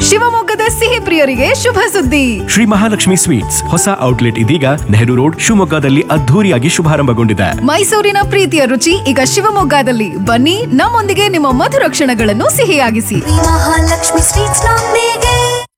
ಶಿವಮೊಗ್ಗದ ಸಿಹಿ ಪ್ರಿಯರಿಗೆ ಶುಭ ಸುದ್ದಿ ಶ್ರೀ ಮಹಾಲಕ್ಷ್ಮಿ ಸ್ವೀಟ್ಸ್ ಹೊಸ ಔಟ್ಲೆಟ್ ಇದೀಗ ನೆಹರು ರೋಡ್ ಶಿವಮೊಗ್ಗದಲ್ಲಿ ಅದ್ಧೂರಿಯಾಗಿ ಶುಭಾರಂಭಗೊಂಡಿದೆ ಮೈಸೂರಿನ ಪ್ರೀತಿಯ ರುಚಿ ಈಗ ಶಿವಮೊಗ್ಗದಲ್ಲಿ ಬನ್ನಿ ನಮ್ಮೊಂದಿಗೆ ನಿಮ್ಮ ಮಧುರ ಕ್ಷಣಗಳನ್ನು ಸಿಹಿಯಾಗಿಸಿ ಮಹಾಲಕ್ಷ್ಮಿ ಸ್ವೀಟ್ಸ್ ನೊಂದಿಗೆ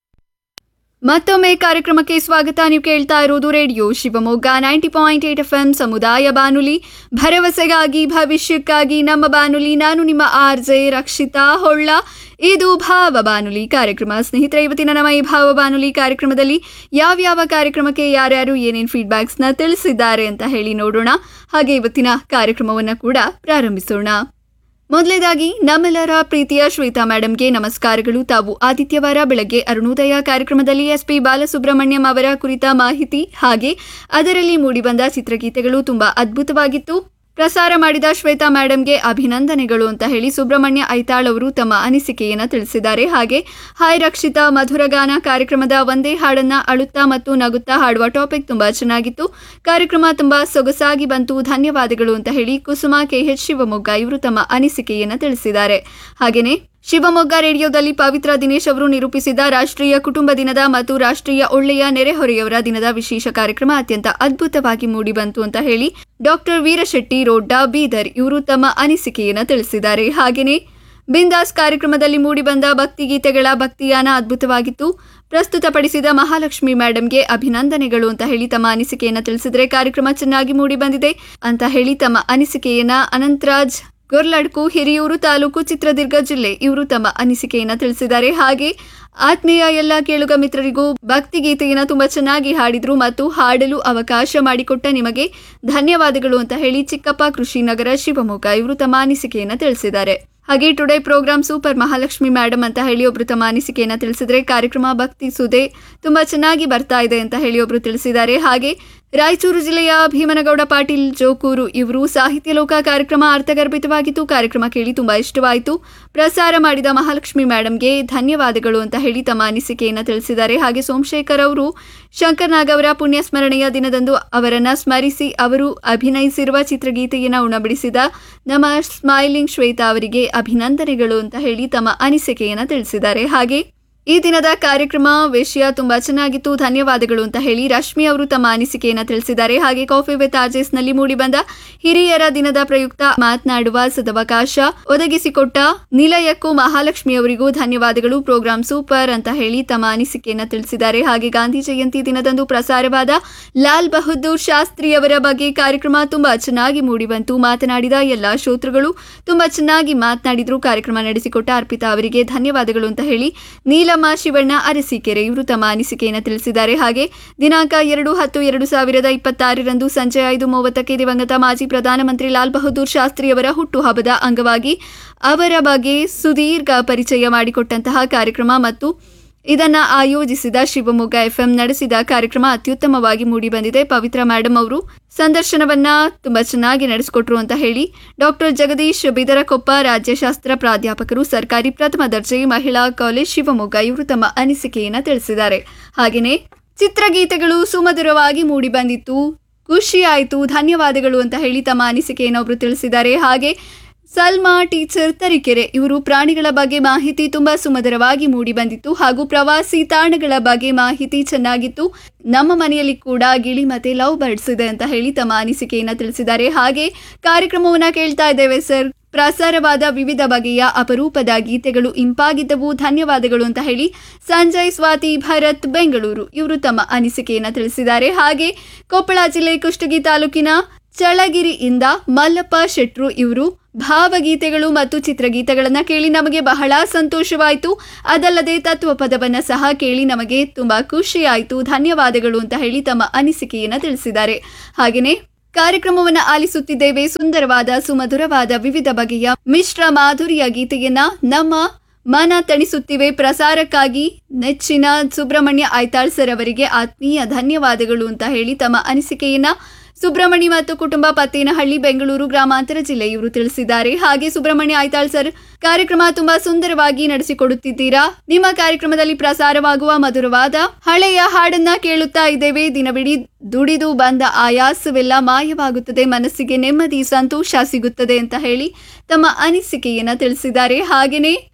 ಮತ್ತೊಮ್ಮೆ ಕಾರ್ಯಕ್ರಮಕ್ಕೆ ಸ್ವಾಗತ ನೀವು ಕೇಳ್ತಾ ಇರೋದು radio Shivamogga ninety point eight F M ಸಮುದಾಯ ಬಾನುಲಿ ಭರವಸೆಗಾಗಿ ಭವಿಷ್ಯಕ್ಕಾಗಿ ನಮ್ಮ ಬಾನುಲಿ ನಾನು ನಿಮ್ಮ ಆರ್ ಜೆ ರಕ್ಷಿತಾ ಹೊಳ್ಳ ಇದು ಭಾವ ಬಾನುಲಿ ಕಾರ್ಯಕ್ರಮ ಸ್ನೇಹಿತರೆ ಇವತ್ತಿನ ನಮ್ಮ ಈ ಭಾವ ಬಾನುಲಿ ಕಾರ್ಯಕ್ರಮದಲ್ಲಿ ಯಾವ್ಯಾವ ಕಾರ್ಯಕ್ರಮಕ್ಕೆ ಯಾರ್ಯಾರು ಏನೇನು ಫೀಡ್ಬ್ಯಾಕ್ಸ್ನ ತಿಳಿಸಿದ್ದಾರೆ ಅಂತ ಹೇಳಿ ನೋಡೋಣ ಹಾಗೆ ಇವತ್ತಿನ ಕಾರ್ಯಕ್ರಮವನ್ನು ಕೂಡ ಪ್ರಾರಂಭಿಸೋಣ ಮೊದಲನೇದಾಗಿ ನಮ್ಮೆಲ್ಲರ ಪ್ರೀತಿಯ ಶ್ವೇತಾ ಮೇಡಮ್ಗೆ ನಮಸ್ಕಾರಗಳು ತಾವು ಆದಿತ್ಯವಾರ ಬೆಳಗ್ಗೆ ಅರುಣೋದಯ ಕಾರ್ಯಕ್ರಮದಲ್ಲಿ ಎಸ್ಪಿ ಬಾಲಸುಬ್ರಹ್ಮಣ್ಯಂ ಅವರ ಕುರಿತ ಮಾಹಿತಿ ಹಾಗೆ ಅದರಲ್ಲಿ ಮೂಡಿಬಂದ ಚಿತ್ರಗೀತೆಗಳು ತುಂಬಾ ಅದ್ಭುತವಾಗಿತ್ತು ಪ್ರಸಾರ ಮಾಡಿದ ಶ್ವೇತಾ ಮೇಡಮ್ಗೆ ಅಭಿನಂದನೆಗಳು ಅಂತ ಹೇಳಿ ಸುಬ್ರಹ್ಮಣ್ಯ ಐತಾಳ್ ಅವರು ತಮ್ಮ ಅನಿಸಿಕೆಯನ್ನು ತಿಳಿಸಿದ್ದಾರೆ ಹಾಗೆ ಹಾಯ್ ರಕ್ಷಿತಾ ಮಧುರಗಾನ ಕಾರ್ಯಕ್ರಮದ ಒಂದೇ ಹಾಡನ್ನ ಅಳುತ್ತಾ ಮತ್ತು ನಗುತ್ತಾ ಹಾಡುವ ಟಾಪಿಕ್ ತುಂಬಾ ಚೆನ್ನಾಗಿತ್ತು ಕಾರ್ಯಕ್ರಮ ತುಂಬಾ ಸೊಗಸಾಗಿ ಬಂತು ಧನ್ಯವಾದಗಳು ಅಂತ ಹೇಳಿ ಕುಸುಮ ಕೆಎಚ್ ಶಿವಮೊಗ್ಗ ಇವರು ತಮ್ಮ ಅನಿಸಿಕೆಯನ್ನು ತಿಳಿಸಿದ್ದಾರೆ ಹಾಗೆಯೇ ಶಿವಮೊಗ್ಗ ರೇಡಿಯೋದಲ್ಲಿ ಪವಿತ್ರ ದಿನೇಶ್ ಅವರು ನಿರೂಪಿಸಿದ ರಾಷ್ಟ್ರೀಯ ಕುಟುಂಬ ದಿನದ ಮತ್ತು ರಾಷ್ಟ್ರೀಯ ಒಳ್ಳೆಯ ನೆರೆಹೊರೆಯವರ ದಿನದ ವಿಶೇಷ ಕಾರ್ಯಕ್ರಮ ಅತ್ಯಂತ ಅದ್ಭುತವಾಗಿ ಮೂಡಿಬಂತು ಅಂತ ಹೇಳಿ ಡಾಕ್ಟರ್ ವೀರಶೆಟ್ಟಿ ರೋಡ್ಡ ಬೀದರ್ ಇವರು ತಮ್ಮ ಅನಿಸಿಕೆಯನ್ನು ತಿಳಿಸಿದ್ದಾರೆ ಹಾಗೆಯೇ ಬಿಂದಾಸ್ ಕಾರ್ಯಕ್ರಮದಲ್ಲಿ ಮೂಡಿಬಂದ ಭಕ್ತಿಗೀತೆಗಳ ಭಕ್ತಿಯಾನ ಅದ್ಭುತವಾಗಿತ್ತು ಪ್ರಸ್ತುತಪಡಿಸಿದ ಮಹಾಲಕ್ಷ್ಮಿ ಮೇಡಮ್ಗೆ ಅಭಿನಂದನೆಗಳು ಅಂತ ಹೇಳಿ ತಮ್ಮ ಅನಿಸಿಕೆಯನ್ನು ತಿಳಿಸಿದರೆ ಕಾರ್ಯಕ್ರಮ ಚೆನ್ನಾಗಿ ಮೂಡಿಬಂದಿದೆ ಅಂತ ಹೇಳಿ ತಮ್ಮ ಅನಿಸಿಕೆಯನ್ನ ಅನಂತರಾಜ್ ಗೊರ್ಲಡ್ಕು ಹಿರಿಯೂರು ತಾಲೂಕು ಚಿತ್ರದುರ್ಗ ಜಿಲ್ಲೆ ಇವರು ತಮ್ಮ ಅನಿಸಿಕೆಯನ್ನ ತಿಳಿಸಿದ್ದಾರೆ ಹಾಗೆ ಆತ್ಮೀಯ ಎಲ್ಲ ಕೇಳುಗ ಮಿತ್ರರಿಗೂ ಭಕ್ತಿಗೀತೆಯನ್ನ ತುಂಬಾ ಚೆನ್ನಾಗಿ ಹಾಡಿದ್ರು ಮತ್ತು ಹಾಡಲು ಅವಕಾಶ ಮಾಡಿಕೊಟ್ಟ ನಿಮಗೆ ಧನ್ಯವಾದಗಳು ಅಂತ ಹೇಳಿ ಚಿಕ್ಕಪ್ಪ ಕೃಷಿ ನಗರ ಶಿವಮೊಗ್ಗ ಇವರು ತಮ್ಮ ಅನಿಸಿಕೆಯನ್ನ ತಿಳಿಸಿದ್ದಾರೆ ಹಾಗೆ today program super Mahalakshmi madam ಅಂತ ಹೇಳಿ ಒಬ್ರು ತಮ್ಮ ಅನಿಸಿಕೆಯನ್ನ ತಿಳಿಸಿದ್ರೆ ಕಾರ್ಯಕ್ರಮ ಭಕ್ತಿ ಸುದೆ ತುಂಬಾ ಚೆನ್ನಾಗಿ ಬರ್ತಾ ಇದೆ ಅಂತ ಹೇಳಿ ಒಬ್ರು ತಿಳಿಸಿದ್ದಾರೆ ಹಾಗೆ ರಾಯಚೂರು ಜಿಲ್ಲೆಯ ಭೀಮನಗೌಡ ಪಾಟೀಲ್ ಜೋಕೂರು ಇವರು ಸಾಹಿತ್ಯ ಲೋಕ ಕಾರ್ಯಕ್ರಮ ಅರ್ಥಗರ್ಭಿತವಾಗಿತ್ತು ಕಾರ್ಯಕ್ರಮ ಕೇಳಿ ತುಂಬಾ ಇಷ್ಟವಾಯಿತು ಪ್ರಸಾರ ಮಾಡಿದ ಮಹಾಲಕ್ಷ್ಮಿ ಮೇಡಮ್ಗೆ ಧನ್ಯವಾದಗಳು ಅಂತ ಹೇಳಿ ತಮ್ಮ ಅನಿಸಿಕೆಯನ್ನು ತಿಳಿಸಿದ್ದಾರೆ ಹಾಗೆ ಸೋಮಶೇಖರ್ ಅವರು ಶಂಕರ್ ನಾಗ್ ಅವರ ಪುಣ್ಯ ಸ್ಮರಣೆಯ ದಿನದಂದು ಅವರನ್ನ ಸ್ಮರಿಸಿ ಅವರು ಅಭಿನಯಿಸಿರುವ ಚಿತ್ರಗೀತೆಯನ್ನು ಉಣಬಡಿಸಿದ ನಮ್ಮ ಸ್ಮೈಲಿಂಗ್ ಶ್ವೇತಾ ಅವರಿಗೆ ಅಭಿನಂದನೆಗಳು ಅಂತ ಹೇಳಿ ತಮ್ಮ ಅನಿಸಿಕೆಯನ್ನು ತಿಳಿಸಿದ್ದಾರೆ ಹಾಗೆ ಈ ದಿನದ ಕಾರ್ಯಕ್ರಮ ವಿಷಯ ತುಂಬಾ ಚೆನ್ನಾಗಿತ್ತು ಧನ್ಯವಾದಗಳು ಅಂತ ಹೇಳಿ ರಶ್ಮಿ ಅವರು ತಮ್ಮ ಅನಿಸಿಕೆಯನ್ನು ತಿಳಿಸಿದ್ದಾರೆ ಹಾಗೆ ಕಾಫಿ ವಿತ್ ಆರ್ಜೆಸ್ ನಲ್ಲಿ ಮೂಡಿಬಂದ ಹಿರಿಯರ ದಿನದ ಪ್ರಯುಕ್ತ ಮಾತನಾಡುವ ಸದವಕಾಶ ಒದಗಿಸಿಕೊಟ್ಟ ನಿಲಯಕ್ಕೂ ಮಹಾಲಕ್ಷ್ಮಿ ಅವರಿಗೂ ಧನ್ಯವಾದಗಳು ಪ್ರೋಗ್ರಾಂ ಸೂಪರ್ ಅಂತ ಹೇಳಿ ತಮ್ಮ ಅನಿಸಿಕೆಯನ್ನು ತಿಳಿಸಿದ್ದಾರೆ ಹಾಗೆ ಗಾಂಧಿ ಜಯಂತಿ ದಿನದಂದು ಪ್ರಸಾರವಾದ ಲಾಲ್ ಬಹದ್ದೂರ್ ಶಾಸ್ತ್ರಿ ಅವರ ಬಗ್ಗೆ ಕಾರ್ಯಕ್ರಮ ತುಂಬಾ ಚೆನ್ನಾಗಿ ಮೂಡಿಬಂತು ಮಾತನಾಡಿದ ಎಲ್ಲಾ ಶ್ರೋತೃಗಳು ತುಂಬಾ ಚೆನ್ನಾಗಿ ಮಾತನಾಡಿದ್ರು ಕಾರ್ಯಕ್ರಮ ನಡೆಸಿಕೊಟ್ಟ ಅರ್ಪಿತಾ ಅವರಿಗೆ ಧನ್ಯವಾದಗಳು ಅಂತ ಹೇಳಿ ನೀಲಮ್ಮ ಶಿವಣ್ಣ ಅರಸೀಕೆರೆ ಇವರು ತಮ್ಮ ಅನಿಸಿಕೆಯನ್ನು ತಿಳಿಸಿದ್ದಾರೆ ಹಾಗೆ ದಿನಾಂಕ ಎರಡು ಹತ್ತು ಎರಡು ಸಾವಿರದ ಇಪ್ಪತ್ತಾರರಂದು ಸಂಜೆ ಐದು ಮೂವತ್ತಕ್ಕೆ ದಿವಂಗತ ಮಾಜಿ ಪ್ರಧಾನಮಂತ್ರಿ ಲಾಲ್ ಬಹದ್ದೂರ್ ಶಾಸ್ತ್ರಿ ಅವರ ಹುಟ್ಟುಹಬ್ಬದ ಅಂಗವಾಗಿ ಅವರ ಬಗ್ಗೆ ಸುದೀರ್ಘ ಪರಿಚಯ ಮಾಡಿಕೊಟ್ಟಂತಹ ಕಾರ್ಯಕ್ರಮ ಮತ್ತು ಇದನ್ನ ಆಯೋಜಿಸಿದ ಶಿವಮೊಗ್ಗ ಎಫ್ಎಂ ನಡೆಸಿದ ಕಾರ್ಯಕ್ರಮ ಅತ್ಯುತ್ತಮವಾಗಿ ಮೂಡಿಬಂದಿದೆ ಪವಿತ್ರ ಮೇಡಮ್ ಅವರು ಸಂದರ್ಶನವನ್ನ ತುಂಬಾ ಚೆನ್ನಾಗಿ ನಡೆಸಿಕೊಟ್ರು ಅಂತ ಹೇಳಿ ಡಾಕ್ಟರ್ ಜಗದೀಶ್ ಬಿದರಕೊಪ್ಪ ರಾಜ್ಯಶಾಸ್ತ್ರ ಪ್ರಾಧ್ಯಾಪಕರು ಸರ್ಕಾರಿ ಪ್ರಥಮ ದರ್ಜೆ ಮಹಿಳಾ ಕಾಲೇಜ್ ಶಿವಮೊಗ್ಗ ಇವರು ತಮ್ಮ ಅನಿಸಿಕೆಯನ್ನ ತಿಳಿಸಿದ್ದಾರೆ ಹಾಗೆಯೇ ಚಿತ್ರಗೀತೆಗಳು ಸುಮಧುರವಾಗಿ ಮೂಡಿಬಂದಿತ್ತು ಖುಷಿ ಆಯಿತು ಧನ್ಯವಾದಗಳು ಅಂತ ಹೇಳಿ ತಮ್ಮ ಅನಿಸಿಕೆಯನ್ನು ಒಬ್ರು ತಿಳಿಸಿದ್ದಾರೆ ಹಾಗೆ ಸಲ್ಮಾ ಟೀಚರ್ ತರೀಕೆರೆ ಇವರು ಪ್ರಾಣಿಗಳ ಬಗ್ಗೆ ಮಾಹಿತಿ ತುಂಬಾ ಸುಮಧುರವಾಗಿ ಮೂಡಿ ಬಂದಿತ್ತು ಹಾಗೂ ಪ್ರವಾಸಿ ತಾಣಗಳ ಬಗ್ಗೆ ಮಾಹಿತಿ ಚೆನ್ನಾಗಿತ್ತು ನಮ್ಮ ಮನೆಯಲ್ಲಿ ಕೂಡ ಗಿಳಿ ಮತ್ತೆ ಲವ್ ಬರ್ಡ್ಸ್ ಇದೆ ಅಂತ ಹೇಳಿ ತಮ್ಮ ಅನಿಸಿಕೆಯನ್ನ ತಿಳಿಸಿದ್ದಾರೆ ಹಾಗೆ ಕಾರ್ಯಕ್ರಮವನ್ನ ಕೇಳ್ತಾ ಇದ್ದೇವೆ ಸರ್ ಪ್ರಸಾರವಾದ ವಿವಿಧ ಬಗೆಯ ಅಪರೂಪದ ಗೀತೆಗಳು ಇಂಪಾಗಿದ್ದವು ಧನ್ಯವಾದಗಳು ಅಂತ ಹೇಳಿ ಸಂಜಯ್ ಸ್ವಾತಿ ಭರತ್ ಬೆಂಗಳೂರು ಇವರು ತಮ್ಮ ಅನಿಸಿಕೆಯನ್ನ ತಿಳಿಸಿದ್ದಾರೆ ಹಾಗೆ ಕೊಪ್ಪಳ ಜಿಲ್ಲೆ ಕುಷ್ಟಗಿ ತಾಲೂಕಿನ ಚಳಗಿರಿಯಿಂದ ಮಲ್ಲಪ್ಪ ಶೆಟ್ರು ಇವರು ಭಾವಗೀತೆಗಳು ಮತ್ತು ಚಿತ್ರಗೀತೆಗಳನ್ನ ಕೇಳಿ ನಮಗೆ ಬಹಳ ಸಂತೋಷವಾಯಿತು ಅದಲ್ಲದೆ ತತ್ವ ಪದವನ್ನ ಸಹ ಕೇಳಿ ನಮಗೆ ತುಂಬಾ ಖುಷಿ ಆಯಿತು ಧನ್ಯವಾದಗಳು ಅಂತ ಹೇಳಿ ತಮ್ಮ ಅನಿಸಿಕೆಯನ್ನ ತಿಳಿಸಿದ್ದಾರೆ ಹಾಗೆಯೇ ಕಾರ್ಯಕ್ರಮವನ್ನ ಆಲಿಸುತ್ತಿದ್ದೇವೆ ಸುಂದರವಾದ ಸುಮಧುರವಾದ ವಿವಿಧ ಬಗೆಯ ಮಿಶ್ರ ಮಾಧುರ್ಯ ಗೀತೆಯನ್ನ ನಮ್ಮ ಮನ ತಣಿಸುತ್ತಿವೆ ಪ್ರಸಾರಕ್ಕಾಗಿ ನೆಚ್ಚಿನ ಸುಬ್ರಹ್ಮಣ್ಯ ಐತಾಳ್ ಸರ್ ಅವರಿಗೆ ಆತ್ಮೀಯ ಧನ್ಯವಾದಗಳು ಅಂತ ಹೇಳಿ ತಮ್ಮ ಅನಿಸಿಕೆಯನ್ನ ಸುಬ್ರಹ್ಮಣಿ ಮತ್ತು ಕುಟುಂಬ ಪತ್ತೇನಹಳ್ಳಿ ಬೆಂಗಳೂರು ಗ್ರಾಮಾಂತರ ಜಿಲ್ಲೆ ಇವರು ತಿಳಿಸಿದ್ದಾರೆ ಹಾಗೆ ಸುಬ್ರಹ್ಮಣ್ಯ ಐತಾಳ್ ಸರ್ ಕಾರ್ಯಕ್ರಮ ತುಂಬಾ ಸುಂದರವಾಗಿ ನಡೆಸಿಕೊಡುತ್ತಿದ್ದೀರಾ ನಿಮ್ಮ ಕಾರ್ಯಕ್ರಮದಲ್ಲಿ ಪ್ರಸಾರವಾಗುವ ಮಧುರವಾದ ಹಳೆಯ ಹಾಡನ್ನ ಕೇಳುತ್ತಾ ಇದ್ದೇವೆ ದಿನವಿಡೀ ದುಡಿದು ಬಂದ ಆಯಾಸವೆಲ್ಲ ಮಾಯವಾಗುತ್ತದೆ ಮನಸ್ಸಿಗೆ ನೆಮ್ಮದಿ ಸಂತೋಷ ಸಿಗುತ್ತದೆ ಅಂತ ಹೇಳಿ ತಮ್ಮ ಅನಿಸಿಕೆಯನ್ನ ತಿಳಿಸಿದ್ದಾರೆ ಹಾಗೆಯೇ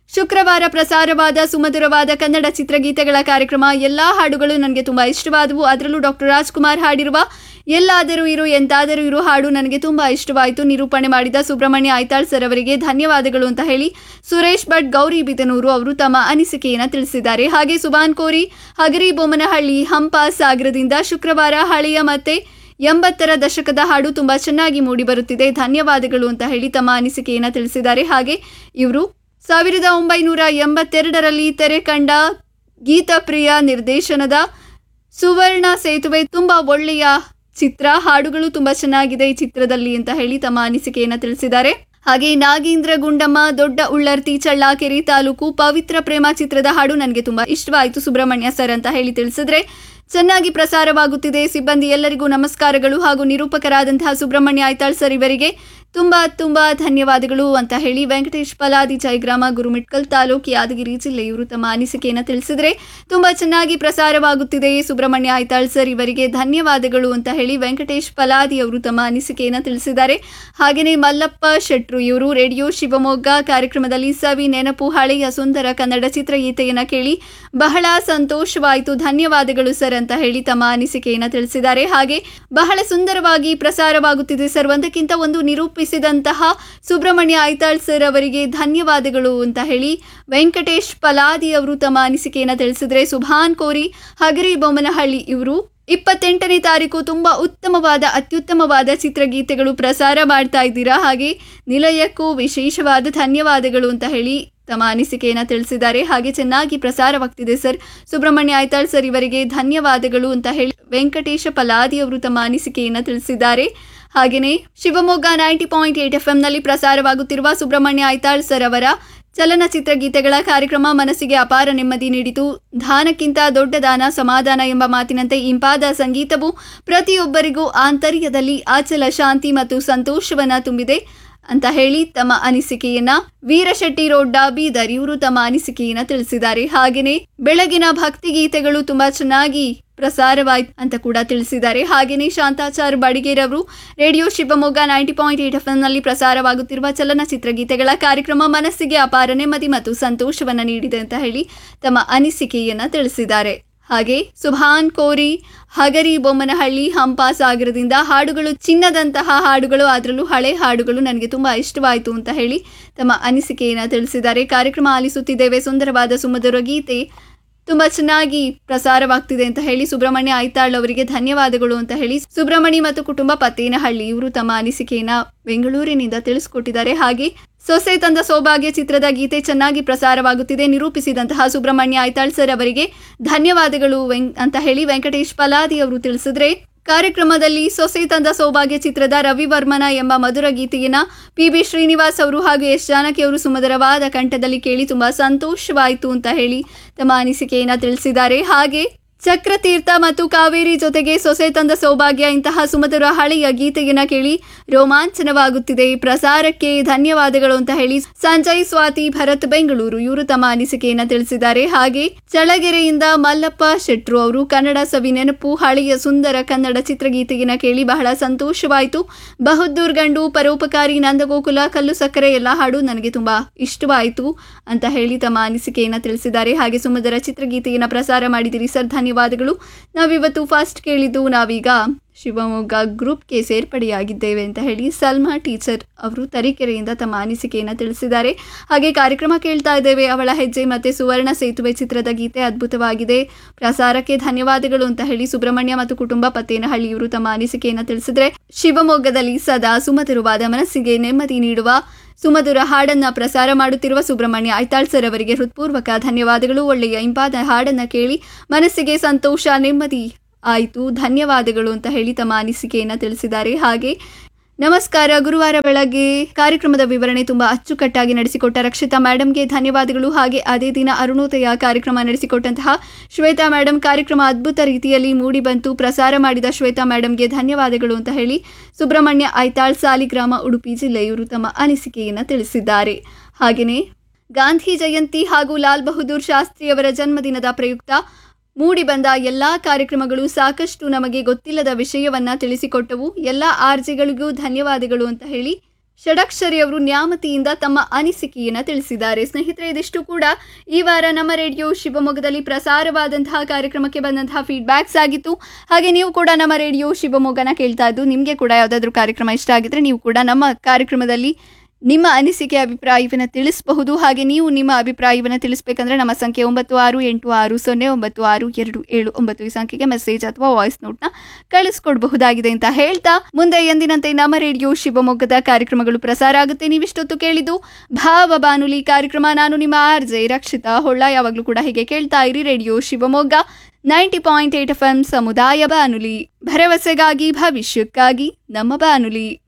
ಶುಕ್ರವಾರ ಪ್ರಸಾರವಾದ ಸುಮಧುರವಾದ ಕನ್ನಡ ಚಿತ್ರಗೀತೆಗಳ ಕಾರ್ಯಕ್ರಮ ಎಲ್ಲಾ ಹಾಡುಗಳು ನನಗೆ ತುಂಬಾ ಇಷ್ಟವಾದವು ಅದರಲ್ಲೂ ಡಾಕ್ಟರ್ ರಾಜ್ಕುಮಾರ್ ಹಾಡಿರುವ ಎಲ್ಲಾದರೂ ಇರು ಎಂತಾದರೂ ಇರು ಹಾಡು ನನಗೆ ತುಂಬಾ ಇಷ್ಟವಾಯಿತು ನಿರೂಪಣೆ ಮಾಡಿದ ಸುಬ್ರಹ್ಮಣ್ಯ ಐತಾಳ್ ಸರ್ ಅವರಿಗೆ ಧನ್ಯವಾದಗಳು ಅಂತ ಹೇಳಿ ಸುರೇಶ್ ಭಟ್ ಗೌರಿ ಬಿದನೂರು ಅವರು ತಮ್ಮ ಅನಿಸಿಕೆಯನ್ನು ತಿಳಿಸಿದ್ದಾರೆ ಹಾಗೆ ಸುಬಾನ್ ಕೋರಿ ಹಗರಿ ಬೊಮ್ಮನಹಳ್ಳಿ ಹಂಪ ಸಾಗರದಿಂದ ಶುಕ್ರವಾರ ಹಳೆಯ ಮತ್ತೆ ಎಂಬತ್ತರ ದಶಕದ ಹಾಡು ತುಂಬಾ ಚೆನ್ನಾಗಿ ಮೂಡಿ ಬರುತ್ತಿದೆ ಧನ್ಯವಾದಗಳು ಅಂತ ಹೇಳಿ ತಮ್ಮ ಅನಿಸಿಕೆಯನ್ನು ತಿಳಿಸಿದ್ದಾರೆ ಹಾಗೆ ಇವರು ಸಾವಿರದ ಒಂಬೈನೂರ ಎಂಬತ್ತೆರಡರಲ್ಲಿ ತೆರೆ ಕಂಡ ಗೀತಪ್ರಿಯ ನಿರ್ದೇಶನದ ಸುವರ್ಣ ಸೇತುವೆ ತುಂಬಾ ಒಳ್ಳೆಯ ಚಿತ್ರ ಹಾಡುಗಳು ತುಂಬಾ ಚೆನ್ನಾಗಿದೆ ಈ ಚಿತ್ರದಲ್ಲಿ ಅಂತ ಹೇಳಿ ತಮ್ಮ ಅನಿಸಿಕೆಯನ್ನು ತಿಳಿಸಿದ್ದಾರೆ ಹಾಗೆ ನಾಗೇಂದ್ರ ಗುಂಡಮ್ಮ ದೊಡ್ಡ ಉಳ್ಳರ್ತಿ ಚಳ್ಳಾಕೆರೆ ತಾಲೂಕು ಪವಿತ್ರ ಪ್ರೇಮ ಚಿತ್ರದ ಹಾಡು ನನಗೆ ತುಂಬಾ ಇಷ್ಟವಾಯಿತು ಸುಬ್ರಹ್ಮಣ್ಯ ಸರ್ ಅಂತ ಹೇಳಿ ತಿಳಿಸಿದ್ರೆ ಚೆನ್ನಾಗಿ ಪ್ರಸಾರವಾಗುತ್ತಿದೆ ಸಿಬ್ಬಂದಿ ಎಲ್ಲರಿಗೂ ನಮಸ್ಕಾರಗಳು ಹಾಗೂ ನಿರೂಪಕರಾದಂತಹ ಸುಬ್ರಹ್ಮಣ್ಯ ಐತಾಳ್ ಸರ್ ಇವರಿಗೆ ತುಂಬಾ ತುಂಬಾ ಧನ್ಯವಾದಗಳು ಅಂತ ಹೇಳಿ ವೆಂಕಟೇಶ್ ಪಲಾದಿ ಜಯಗ್ರಾಮ ಗುರುಮಿಟ್ಕಲ್ ತಾಲೂಕು ಯಾದಗಿರಿ ಜಿಲ್ಲೆ ಇವರು ತಮ್ಮ ಅನಿಸಿಕೆಯನ್ನು ತಿಳಿಸಿದ್ರೆ ತುಂಬಾ ಚೆನ್ನಾಗಿ ಪ್ರಸಾರವಾಗುತ್ತಿದೆ ಸುಬ್ರಹ್ಮಣ್ಯ ಐತಾಳ್ ಸರ್ ಇವರಿಗೆ ಧನ್ಯವಾದಗಳು ಅಂತ ಹೇಳಿ ವೆಂಕಟೇಶ್ ಪಲಾದಿ ಅವರು ತಮ್ಮ ಅನಿಸಿಕೆಯನ್ನು ತಿಳಿಸಿದ್ದಾರೆ ಹಾಗೆಯೇ ಮಲ್ಲಪ್ಪ ಶೆಟ್ರು ಇವರು ರೇಡಿಯೋ ಶಿವಮೊಗ್ಗ ಕಾರ್ಯಕ್ರಮದಲ್ಲಿ ಸವಿ ನೆನಪು ಹಳೆಯ ಸುಂದರ ಕನ್ನಡ ಚಿತ್ರಗೀತೆಯನ್ನು ಕೇಳಿ ಬಹಳ ಸಂತೋಷವಾಯಿತು ಧನ್ಯವಾದಗಳು ಸರ್ ಅಂತ ಹೇಳಿ ತಮ್ಮ ಅನಿಸಿಕೆಯನ್ನು ತಿಳಿಸಿದ್ದಾರೆ ಹಾಗೆ ಬಹಳ ಸುಂದರವಾಗಿ ಪ್ರಸಾರವಾಗುತ್ತಿದೆ ಸರ್ ಒಂದಕ್ಕಿಂತ ಒಂದು ನಿರೂಪಿಸಿದಂತಹ ಸುಬ್ರಹ್ಮಣ್ಯ ಐತಾಳ್ ಸರ್ ಅವರಿಗೆ ಧನ್ಯವಾದಗಳು ಅಂತ ಹೇಳಿ ವೆಂಕಟೇಶ್ ಪಲಾದಿ ಅವರು ತಮ್ಮ ಅನಿಸಿಕೆಯನ್ನು ತಿಳಿಸಿದ್ರೆ ಸುಭಾನ್ ಕೋರಿ ಹಗರಿ ಬೊಮ್ಮನಹಳ್ಳಿ ಇವರು ಇಪ್ಪತ್ತೆಂಟನೇ ತಾರೀಕು ತುಂಬಾ ಉತ್ತಮವಾದ ಅತ್ಯುತ್ತಮವಾದ ಚಿತ್ರಗೀತೆಗಳು ಪ್ರಸಾರ ಮಾಡ್ತಾ ಇದ್ದೀರಾ ಹಾಗೆ ನಿಲಯಕ್ಕೂ ವಿಶೇಷವಾದ ಧನ್ಯವಾದಗಳು ಅಂತ ಹೇಳಿ ತಮ್ಮ ಅನಿಸಿಕೆಯನ್ನು ತಿಳಿಸಿದ್ದಾರೆ ಹಾಗೆ ಚೆನ್ನಾಗಿ ಪ್ರಸಾರವಾಗ್ತಿದೆ ಸರ್ ಸುಬ್ರಹ್ಮಣ್ಯ ಐತಾಳ್ ಸರ್ ಇವರಿಗೆ ಧನ್ಯವಾದಗಳು ಅಂತ ಹೇಳಿ ವೆಂಕಟೇಶ ಪಲಾದಿ ಅವರು ತಮ್ಮ ಅನಿಸಿಕೆಯನ್ನು ತಿಳಿಸಿದ್ದಾರೆ ಹಾಗೆಯೇ Shivamogga ninety point eight F ನಲ್ಲಿ ಪ್ರಸಾರವಾಗುತ್ತಿರುವ ಸುಬ್ರಹ್ಮಣ್ಯ ಐತಾಳ್ ಸರ್ ಅವರ ಚಲನಚಿತ್ರ ಗೀತೆಗಳ ಕಾರ್ಯಕ್ರಮ ಮನಸ್ಸಿಗೆ ಅಪಾರ ನೆಮ್ಮದಿ ನೀಡಿತು ದಾನಕ್ಕಿಂತ ದೊಡ್ಡ ದಾನ ಸಮಾಧಾನ ಎಂಬ ಮಾತಿನಂತೆ ಇಂಪಾದ ಸಂಗೀತವು ಪ್ರತಿಯೊಬ್ಬರಿಗೂ ಆಂತರ್ಯದಲ್ಲಿ ಆಚಲ ಶಾಂತಿ ಮತ್ತು ಸಂತೋಷವನ್ನ ತುಂಬಿದೆ ಅಂತ ಹೇಳಿ ತಮ್ಮ ಅನಿಸಿಕೆಯನ್ನ ವೀರಶೆಟ್ಟಿ ರೋಡ್ಡ ಬೀದರ್ ಇವರು ತಮ್ಮ ಅನಿಸಿಕೆಯನ್ನ ತಿಳಿಸಿದ್ದಾರೆ ಹಾಗೆಯೇ ಬೆಳಗಿನ ಭಕ್ತಿ ಗೀತೆಗಳು ತುಂಬಾ ಚೆನ್ನಾಗಿ ಪ್ರಸಾರವಾಯ್ತು ಅಂತ ಕೂಡ ತಿಳಿಸಿದ್ದಾರೆ ಹಾಗೆಯೇ ಶಾಂತಾಚಾರ್ ಬಡಿಗೇರವರು radio Shivamogga ninety point eight F ನಲ್ಲಿ ಪ್ರಸಾರವಾಗುತ್ತಿರುವ ಚಲನಚಿತ್ರ ಗೀತೆಗಳ ಕಾರ್ಯಕ್ರಮ ಮನಸ್ಸಿಗೆ ಅಪಾರ ನೆಮ್ಮದಿ ಮತ್ತು ಸಂತೋಷವನ್ನ ನೀಡಿದೆ ಅಂತ ಹೇಳಿ ತಮ್ಮ ಅನಿಸಿಕೆಯನ್ನ ತಿಳಿಸಿದ್ದಾರೆ ಹಾಗೆ ಸುಭಾನ್ ಕೋರಿ ಹಗರಿ ಬೊಮ್ಮನಹಳ್ಳಿ ಹಂಪ ಸಾಗರದಿಂದ ಹಾಡುಗಳು ಚಿನ್ನದಂತಹ ಹಾಡುಗಳು ಅದರಲ್ಲೂ ಹಳೆ ಹಾಡುಗಳು ನನಗೆ ತುಂಬಾ ಇಷ್ಟವಾಯಿತು ಅಂತ ಹೇಳಿ ತಮ್ಮ ಅನಿಸಿಕೆಯನ್ನು ತಿಳಿಸಿದ್ದಾರೆ ಕಾರ್ಯಕ್ರಮ ಆಲಿಸುತ್ತಿದ್ದೇವೆ ಸುಂದರವಾದ ಸುಮಧುರ ಗೀತೆ ತುಂಬಾ ಚೆನ್ನಾಗಿ ಪ್ರಸಾರವಾಗ್ತಿದೆ ಅಂತ ಹೇಳಿ ಸುಬ್ರಹ್ಮಣ್ಯ ಐತಾಳ್ ಅವರಿಗೆ ಧನ್ಯವಾದಗಳು ಅಂತ ಹೇಳಿ ಸುಬ್ರಹ್ಮಣಿ ಮತ್ತು ಕುಟುಂಬ ಪತ್ತೇನಹಳ್ಳಿ ಇವರು ತಮ್ಮ ಅನಿಸಿಕೆಯನ್ನ ಬೆಂಗಳೂರಿನಿಂದ ತಿಳಿಸ್ಕೊಟ್ಟಿದ್ದಾರೆ ಹಾಗೆ ಸೊಸೆ ತಂದ ಸೌಭಾಗ್ಯ ಚಿತ್ರದ ಗೀತೆ ಚೆನ್ನಾಗಿ ಪ್ರಸಾರವಾಗುತ್ತಿದೆ ನಿರೂಪಿಸಿದಂತಹ ಸುಬ್ರಹ್ಮಣ್ಯ ಐತಾಳ್ ಸರ್ ಅವರಿಗೆ ಧನ್ಯವಾದಗಳು ವೆಂ- ಅಂತ ಹೇಳಿ ವೆಂಕಟೇಶ್ ಪಲಾದಿ ಅವರು ತಿಳಿಸಿದ್ರೆ ಕಾರ್ಯಕ್ರಮದಲ್ಲಿ ಸೊಸೆ ತಂದ ಸೌಭಾಗ್ಯ ಚಿತ್ರದ ರವಿವರ್ಮನ ಎಂಬ ಮಧುರ ಗೀತೆಯನ್ನ ಪಿ ಬಿ ಶ್ರೀನಿವಾಸ್ ಅವರು ಹಾಗೂ ಎಸ್ ಜಾನಕಿ ಅವರು ಸುಮಧುರವಾದ ಕಂಠದಲ್ಲಿ ಕೇಳಿ ತುಂಬಾ ಸಂತೋಷವಾಯಿತು ಅಂತ ಹೇಳಿ ತಮ್ಮ ಅನಿಸಿಕೆಯನ್ನ ತಿಳಿಸಿದ್ದಾರೆ ಹಾಗೆ ಚಕ್ರತೀರ್ಥ ಮತ್ತು ಕಾವೇರಿ ಜೊತೆಗೆ ಸೊಸೆ ತಂದ ಸೌಭಾಗ್ಯ ಇಂತಹ ಸುಮಧುರ ಹಳೆಯ ಗೀತೆಯನ್ನ ಕೇಳಿ ರೋಮಾಂಚನವಾಗುತ್ತಿದೆ ಪ್ರಸಾರಕ್ಕೆ ಧನ್ಯವಾದಗಳು ಅಂತ ಹೇಳಿ ಸಂಜಯ್ ಸ್ವಾತಿ ಭರತ್ ಬೆಂಗಳೂರು ಇವರು ತಮ್ಮ ಅನಿಸಿಕೆಯನ್ನ ತಿಳಿಸಿದ್ದಾರೆ ಹಾಗೆ ಚಳಗೆರೆಯಿಂದ ಮಲ್ಲಪ್ಪ ಶೆಟ್ರು ಅವರು ಕನ್ನಡ ಸವಿ ನೆನಪು ಹಳೆಯ ಸುಂದರ ಕನ್ನಡ ಚಿತ್ರಗೀತೆಯನ್ನ ಕೇಳಿ ಬಹಳ ಸಂತೋಷವಾಯಿತು ಬಹದ್ದೂರ್ ಗಂಡು ಪರೋಪಕಾರಿ ನಂದಗೋಕುಲ ಕಲ್ಲು ಸಕ್ಕರೆ ಎಲ್ಲ ಹಾಡು ನನಗೆ ತುಂಬಾ ಇಷ್ಟವಾಯಿತು ಅಂತ ಹೇಳಿ ತಮ್ಮ ಅನಿಸಿಕೆಯನ್ನ ತಿಳಿಸಿದ್ದಾರೆ ಹಾಗೆ ಸುಮಧುರ ಚಿತ್ರಗೀತೆಯನ್ನ ಪ್ರಸಾರ ಮಾಡಿದಿರಿ ಸರ್ ಧನ್ಯವಾದಗಳು ನಾವಿವತ್ತು ಫಸ್ಟ್ ಕೇಳಿದ್ದು ನಾವೀಗ ಶಿವಮೊಗ್ಗ ಗ್ರೂಪ್ಗೆ ಸೇರ್ಪಡೆಯಾಗಿದ್ದೇವೆ ಅಂತ ಹೇಳಿ ಸಲ್ಮಾ ಟೀಚರ್ ಅವರು ತರೀಕೆರೆಯಿಂದ ತಮ್ಮ ಅನಿಸಿಕೆಯನ್ನು ತಿಳಿಸಿದ್ದಾರೆ ಹಾಗೆ ಕಾರ್ಯಕ್ರಮ ಕೇಳ್ತಾ ಇದ್ದೇವೆ ಅವಳ ಹೆಜ್ಜೆ ಮತ್ತೆ ಸುವರ್ಣ ಸೇತುವೆ ಚಿತ್ರದ ಗೀತೆ ಅದ್ಭುತವಾಗಿದೆ ಪ್ರಸಾರಕ್ಕೆ ಧನ್ಯವಾದಗಳು ಅಂತ ಹೇಳಿ ಸುಬ್ರಹ್ಮಣ್ಯ ಮತ್ತು ಕುಟುಂಬ ಪತ್ತೇನಹಳ್ಳಿ ಇವರು ತಮ್ಮ ಅನಿಸಿಕೆಯನ್ನು ತಿಳಿಸಿದ್ರೆ ಶಿವಮೊಗ್ಗದಲ್ಲಿ ಸದಾ ಸುಮಧುರವಾದ ಮನಸ್ಸಿಗೆ ನೆಮ್ಮದಿ ನೀಡುವ ಸುಮಧುರ ಹಾಡನ್ನ ಪ್ರಸಾರ ಮಾಡುತ್ತಿರುವ ಸುಬ್ರಹ್ಮಣ್ಯ ಐತಾಳ್ ಸರ್ ಅವರಿಗೆ ಹೃತ್ಪೂರ್ವಕ ಧನ್ಯವಾದಗಳು ಒಳ್ಳೆಯ ಇಂಪಾದ ಹಾಡನ್ನ ಕೇಳಿ ಮನಸ್ಸಿಗೆ ಸಂತೋಷ ನೆಮ್ಮದಿ ಆಯಿತು ಧನ್ಯವಾದಗಳು ಅಂತ ಹೇಳಿ ತಮ್ಮ ಅನಿಸಿಕೆಯನ್ನ ತಿಳಿಸಿದ್ದಾರೆ ಹಾಗೆ ನಮಸ್ಕಾರ ಗುರುವಾರ ಬೆಳಗ್ಗೆ ಕಾರ್ಯಕ್ರಮದ ವಿವರಣೆ ತುಂಬಾ ಅಚ್ಚುಕಟ್ಟಾಗಿ ನಡೆಸಿಕೊಟ್ಟ ರಕ್ಷಿತಾ ಮೇಡಮ್ಗೆ ಧನ್ಯವಾದಗಳು ಹಾಗೆ ಅದೇ ದಿನ ಅರುಣೋದಯ ಕಾರ್ಯಕ್ರಮ ನಡೆಸಿಕೊಟ್ಟಂತಹ ಶ್ವೇತಾ ಮೇಡಮ್ ಕಾರ್ಯಕ್ರಮ ಅದ್ಭುತ ರೀತಿಯಲ್ಲಿ ಮೂಡಿ ಬಂತು ಪ್ರಸಾರ ಮಾಡಿದ ಶ್ವೇತಾ ಮೇಡಮ್ಗೆ ಧನ್ಯವಾದಗಳು ಅಂತ ಹೇಳಿ ಸುಬ್ರಹ್ಮಣ್ಯ ಐತಾಳ್ ಸಾಲಿಗ್ರಾಮ ಉಡುಪಿ ಜಿಲ್ಲೆ ಇವರು ತಮ್ಮ ಅನಿಸಿಕೆಯನ್ನು ತಿಳಿಸಿದ್ದಾರೆ ಹಾಗೆಯೇ ಗಾಂಧಿ ಜಯಂತಿ ಹಾಗೂ ಲಾಲ್ ಬಹದ್ದೂರ್ ಶಾಸ್ತ್ರಿಯವರ ಜನ್ಮದಿನದ ಪ್ರಯುಕ್ತ ಮೂಡಿಬಂದ ಎಲ್ಲಾ ಕಾರ್ಯಕ್ರಮಗಳು ಸಾಕಷ್ಟು ನಮಗೆ ಗೊತ್ತಿಲ್ಲದ ವಿಷಯವನ್ನ ತಿಳಿಸಿಕೊಟ್ಟವು ಎಲ್ಲ ಆರ್ಜಿಗಳಿಗೂ ಧನ್ಯವಾದಗಳು ಅಂತ ಹೇಳಿ ಷಡಕ್ಷರಿ ಅವರು ನ್ಯಾಮತಿಯಿಂದ ತಮ್ಮ ಅನಿಸಿಕೆಯನ್ನು ತಿಳಿಸಿದ್ದಾರೆ ಸ್ನೇಹಿತರೆ ಇದಿಷ್ಟು ಕೂಡ ಈ ವಾರ ನಮ್ಮ ರೇಡಿಯೋ ಶಿವಮೊಗ್ಗದಲ್ಲಿ ಪ್ರಸಾರವಾದಂತಹ ಕಾರ್ಯಕ್ರಮಕ್ಕೆ ಬಂದಂತಹ ಫೀಡ್ಬ್ಯಾಕ್ಸ್ ಆಗಿತ್ತು ಹಾಗೆ ನೀವು ಕೂಡ ನಮ್ಮ ರೇಡಿಯೋ ಶಿವಮೊಗ್ಗನ ಕೇಳ್ತಾ ಇದ್ದು ನಿಮಗೆ ಕೂಡ ಯಾವುದಾದ್ರೂ ಕಾರ್ಯಕ್ರಮ ಇಷ್ಟ ಆಗಿದ್ರೆ ನೀವು ಕೂಡ ನಮ್ಮ ಕಾರ್ಯಕ್ರಮದಲ್ಲಿ ನಿಮ್ಮ ಅನಿಸಿಕೆ ಅಭಿಪ್ರಾಯವನ್ನು ತಿಳಿಸಬಹುದು ಹಾಗೆ ನೀವು ನಿಮ್ಮ ಅಭಿಪ್ರಾಯವನ್ನು ತಿಳಿಸಬೇಕಂದ್ರೆ ನಮ್ಮ ಸಂಖ್ಯೆ ಒಂಬತ್ತು ಆರು ಎಂಟು ಆರು ಸೊನ್ನೆ ಒಂಬತ್ತು ಆರು ಎರಡು ಏಳು ಒಂಬತ್ತು ಈ ಸಂಖ್ಯೆಗೆ ಮೆಸೇಜ್ ಅಥವಾ ವಾಯ್ಸ್ ನೋಟ್ನ ಕಳಿಸ್ಕೊಡ್ಬಹುದಾಗಿದೆ ಅಂತ ಹೇಳ್ತಾ ಮುಂದೆ ಎಂದಿನಂತೆ ನಮ್ಮ ರೇಡಿಯೋ ಶಿವಮೊಗ್ಗದ ಕಾರ್ಯಕ್ರಮಗಳು ಪ್ರಸಾರ ಆಗುತ್ತೆ ನೀವಿಷ್ಟೊತ್ತು ಕೇಳಿದ್ದು ಭಾವ ಬಾನುಲಿ ಕಾರ್ಯಕ್ರಮ ನಾನು ನಿಮ್ಮ ಆರ್ ಜೆ ರಕ್ಷಿತಾ ಹೊಳ್ಳ ಯಾವಾಗಲೂ ಕೂಡ ಹೀಗೆ ಕೇಳ್ತಾ ಇರಿ radio Shivamogga ninety point eight F M ಸಮುದಾಯ ಬಾನುಲಿ ಭರವಸೆಗಾಗಿ ಭವಿಷ್ಯಕ್ಕಾಗಿ ನಮ್ಮ ಬಾನುಲಿ